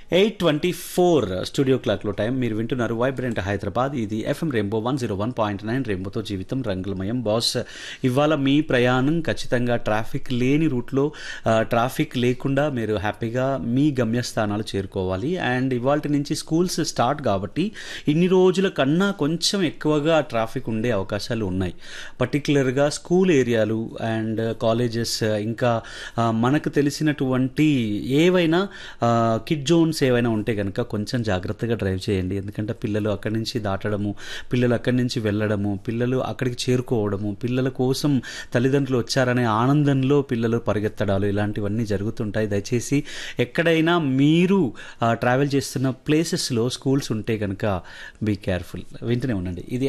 eight twenty four studio క్లాక్లో time మీరు వింటున్నారు వైబ్రెంట్ హైదరాబాద్ ఇది FM rainbow one zero one point nine రెయిన్బోతో జీవితం రంగులమయం బాస్ ఇవాళ మీ ప్రయాణం ఖచ్చితంగా ట్రాఫిక్ లేని రూట్లో ఆ, ట్రాఫిక్ లేకుండా మీరు హ్యాపీగా మీ గమ్యస్థానాలు చేరుకోవాలి అండ్ ఇవాళ నుంచి స్కూల్స్ స్టార్ట్ కాబట్టి ఇన్ని రోజుల కన్నా కొంచెం ఎక్కువగా ట్రాఫిక్ ఉండే అవకాశాలు ఉన్నాయి పర్టికులర్గా స్కూల్ ఏరియాలు అండ్ కాలేజెస్ ఇంకా ఆ, మనకు తెలిసినటువంటి ఏవైనా కిడ్ జోన్స్ ఏవైనా ఉంటే కనుక కొంచెం జాగ్రత్తగా డ్రైవ్ చేయండి ఎందుకంటే పిల్లలు అక్కడి నుంచి దాటడము పిల్లలు అక్కడి నుంచి వెళ్ళడము పిల్లలు అక్కడికి చేరుకోవడము పిల్లల కోసం తల్లిదండ్రులు వచ్చారనే ఆనందంలో పిల్లలు పరిగెత్తడాలు ఇలాంటివన్నీ జరుగుతుంటాయి దయచేసి ఎక్కడైనా మీరు ట్రావెల్ చేస్తున్న ప్లేసెస్లో స్కూల్స్ ఉంటే కనుక బీ కేర్ఫుల్ వింటూనే ఉండండి ఇది